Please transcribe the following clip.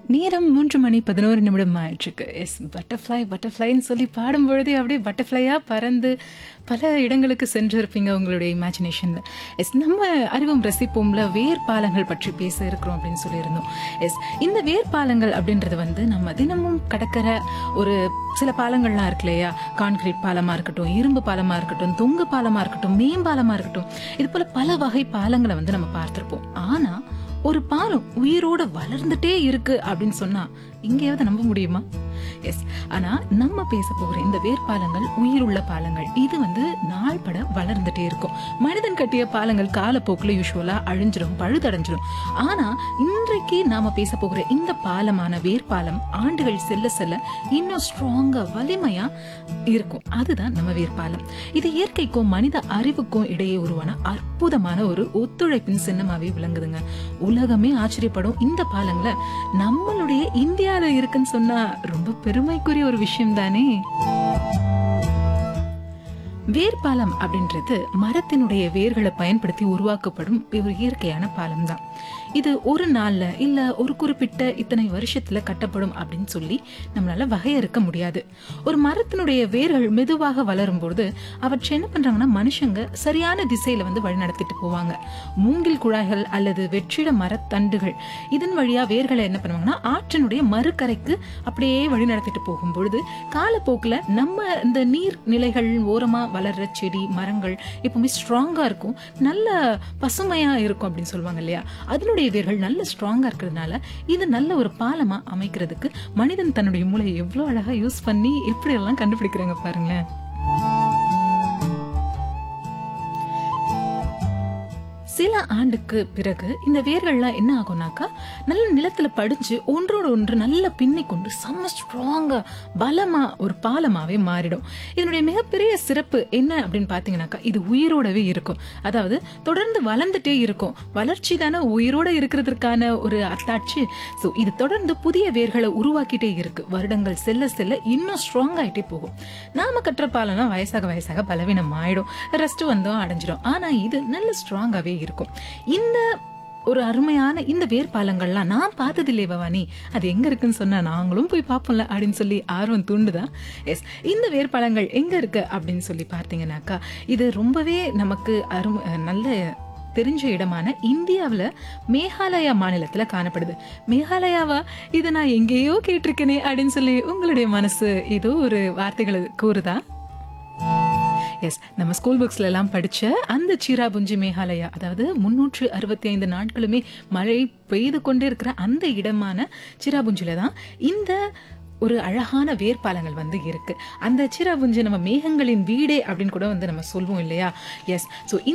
நேரம் மூன்று மணி பதினோரு நிமிடம் ஆயிடுச்சுக்கு எஸ் பட்டர்ஃப்ளை பட்டர்ஃப்ளைன்னு சொல்லி பாடும் பொழுதே அப்படியே பட்டர்ஃப்ளையாக பறந்து பல இடங்களுக்கு சென்றிருப்பீங்க உங்களுடைய இமேஜினேஷனில் எஸ் நம்ம அறிவும் ரசிப்போம்ல வேர்பாலங்கள் பற்றி பேச இருக்கிறோம் அப்படின்னு சொல்லியிருந்தோம் எஸ் இந்த வேர்பாலங்கள் அப்படின்றது வந்து நம்ம தினமும் கடக்கிற ஒரு சில பாலங்கள்லாம் இருக்கு இல்லையா கான்கிரீட் பாலமாக இருக்கட்டும் இரும்பு பாலமாக இருக்கட்டும் தொங்கு பாலமாக இருக்கட்டும் மேம்பாலமாக இருக்கட்டும் இது போல பல வகை பாலங்களை வந்து நம்ம பார்த்திருப்போம் ஆனா ஒரு பாலம் உயிரோட வளர்ந்துட்டே இருக்கு அப்படின்னு சொன்னா இங்கேயாவது நம்ப முடியுமா எஸ் ஆனா நம்ம பேச போகிற இந்த வேர்பாலங்கள் உயிருள்ள பாலங்கள் இது வந்து நாள்பட வளர்ந்துட்டே இருக்கும் மனிதன் கட்டிய பாலங்கள் காலப்போக்கில் யூஸ்வலா அழிஞ்சிடும் பழுதடைஞ்சிடும் ஆனா இன்றைக்கு நாம பேச போகிற இந்த பாலமான வேர்பாலம் ஆண்டுகள் செல்ல செல்ல இன்னும் ஸ்ட்ராங்கா வலிமையா இருக்கும் அதுதான் நம்ம வேர்பாலம் இது இயற்கைக்கும் மனித அறிவுக்கும் இடையே உருவான அற்புதமான ஒரு ஒத்துழைப்பின் சின்னமாவே விளங்குதுங்க உலகமே ஆச்சரியப்படும் இந்த பாலங்களை நம்மளுடைய இந்தியால இருக்குன்னு சொன்னா ரொம்ப பெருமைக்குரிய ஒரு விஷயம் தானே வேர்பாலம் அப்படின்றது மரத்தினுடைய வேர்களை பயன்படுத்தி உருவாக்கப்படும் ஒரு இயற்கையான பாலம் தான் இது ஒரு நாள்ல இல்ல ஒரு குறிப்பிட்ட இத்தனை வருஷத்துல கட்டப்படும் அப்படின்னு சொல்லி நம்மளால வகையறுக்க முடியாது ஒரு மரத்தினுடைய வேர்கள் மெதுவாக வளரும் பொழுது அவற்றை என்ன பண்றாங்கன்னா மனுஷங்க சரியான திசையில வந்து வழிநடத்திட்டு போவாங்க மூங்கில் குழாய்கள் அல்லது வெற்றிட மரத்தண்டுகள் இதன் வழியா வேர்களை என்ன பண்ணுவாங்கன்னா ஆற்றினுடைய மறுக்கரைக்கு அப்படியே வழி நடத்திட்டு போகும் பொழுது காலப்போக்கில் நம்ம இந்த நீர் நிலைகள் ஓரமா வளர்ற செடி மரங்கள் எப்பவுமே ஸ்ட்ராங்கா இருக்கும் நல்ல பசுமையா இருக்கும் அப்படின்னு சொல்லுவாங்க இல்லையா அதனுடைய வேர்கள் நல்ல ஸ்ட்ராங்கா இருக்கிறதுனால இது நல்ல ஒரு பாலமா அமைக்கிறதுக்கு மனிதன் தன்னுடைய மூளையை எவ்வளவு அழகா யூஸ் பண்ணி எப்படி எல்லாம் கண்டுபிடிக்கிறாங்க பாருங்களேன் சில ஆண்டுக்கு பிறகு இந்த வேர்கள்லாம் என்ன ஆகும்னாக்கா நல்ல நிலத்துல படிஞ்சு ஒன்றோட ஒன்று நல்ல பின்னி கொண்டு செம்ம ஸ்ட்ராங்கா பலமா ஒரு பாலமாவே மாறிடும் இதனுடைய மிகப்பெரிய சிறப்பு என்ன அப்படின்னு பாத்தீங்கன்னாக்கா இது உயிரோடவே இருக்கும் அதாவது தொடர்ந்து வளர்ந்துட்டே இருக்கும் வளர்ச்சி தானே உயிரோட இருக்கிறதுக்கான ஒரு அத்தாட்சி ஸோ இது தொடர்ந்து புதிய வேர்களை உருவாக்கிட்டே இருக்கு வருடங்கள் செல்ல செல்ல இன்னும் ஸ்ட்ராங் ஆயிட்டே போகும் நாம கற்ற பாலம்னா வயசாக வயசாக பலவீனம் ஆயிடும் ரெஸ்ட் வந்தோம் அடைஞ்சிடும் ஆனா இது நல்ல ஸ்ட்ராங்காவே இருக்கும் இந்த ஒரு அருமையான இந்த வேர்பாலங்கள்லாம் நான் பார்த்தது இல்லையே பவானி அது எங்க இருக்குன்னு சொன்னா நாங்களும் போய் பார்ப்போம்ல அப்படின்னு சொல்லி ஆர்வம் தூண்டுதா எஸ் இந்த வேர்பாலங்கள் எங்க இருக்கு அப்படின்னு சொல்லி பார்த்தீங்கன்னாக்கா இது ரொம்பவே நமக்கு அருமை நல்ல தெரிஞ்ச இடமான இந்தியாவில் மேகாலயா மாநிலத்தில் காணப்படுது மேகாலயாவா இதை நான் எங்கேயோ கேட்டிருக்கேனே அப்படின்னு சொல்லி உங்களுடைய மனசு ஏதோ ஒரு வார்த்தைகளை கூறுதா எஸ் நம்ம ஸ்கூல் புக்ஸ்ல எல்லாம் படிச்ச அந்த சீராபுஞ்சி மேகாலயா அதாவது முன்னூற்று அறுபத்தி ஐந்து நாட்களுமே மழை பெய்து கொண்டே இருக்கிற அந்த இடமான சிராபுஞ்சில தான் இந்த ஒரு அழகான வேர்பாலங்கள் வந்து இருக்கு அந்த சிராபுஞ்சி நம்ம மேகங்களின் வீடே அப்படின்னு கூட வந்து நம்ம சொல்வோம் இல்லையா எஸ் ஸோ